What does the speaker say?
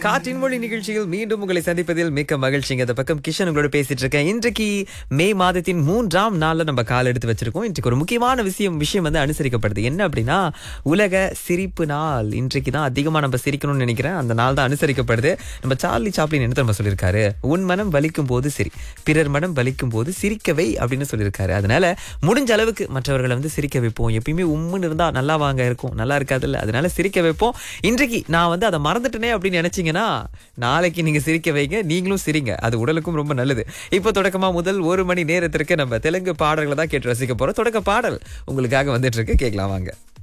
காற்றின் மொழி நிகழ்ச்சியில் மீண்டும் உங்களை சந்திப்பதில் மிக்க மகிழ்ச்சிங்க இந்த பக்கம் கிஷன் உங்களோட பேசிட்டு இருக்கேன் இன்றைக்கு மே மாதத்தின் மூன்றாம் நாள்ல நம்ம கால் எடுத்து வச்சிருக்கோம் இன்றைக்கு ஒரு முக்கியமான விஷயம் விஷயம் வந்து அனுசரிக்கப்படுது என்ன அப்படின்னா உலக சிரிப்பு நாள் இன்றைக்கு தான் அதிகமா நம்ம சிரிக்கணும்னு நினைக்கிறேன் அந்த நாள் தான் அனுசரிக்கப்படுது நம்ம சார்லி சாப்ளின் என்ன நம்ம சொல்லியிருக்காரு உன் மனம் வலிக்கும் போது சரி பிறர் மனம் வலிக்கும் போது சிரிக்கவை அப்படின்னு சொல்லியிருக்காரு அதனால முடிஞ்ச அளவுக்கு மற்றவர்களை வந்து சிரிக்க வைப்போம் எப்பயுமே உம்முன்னு இருந்தா நல்லா வாங்க இருக்கும் நல்லா இருக்காதுல்ல அதனால சிரிக்க வைப்போம் இன்றைக்கு நான் வந்து அதை மறந்துட்டேனே அப்படின்னு நினைச்சீங்கன்னா நாளைக்கு நீங்க சிரிக்க வைங்க நீங்களும் சிரிங்க அது உடலுக்கும் ரொம்ப நல்லது இப்போ தொடக்கமா முதல் ஒரு மணி நேரத்திற்கு நம்ம தெலுங்கு பாடல்களை தான் கேட்டு ரசிக்க போறோம் தொடக்க பாடல் உங்களுக்காக வந்துட்டு இருக்கு கேட்கலாம் வாங்க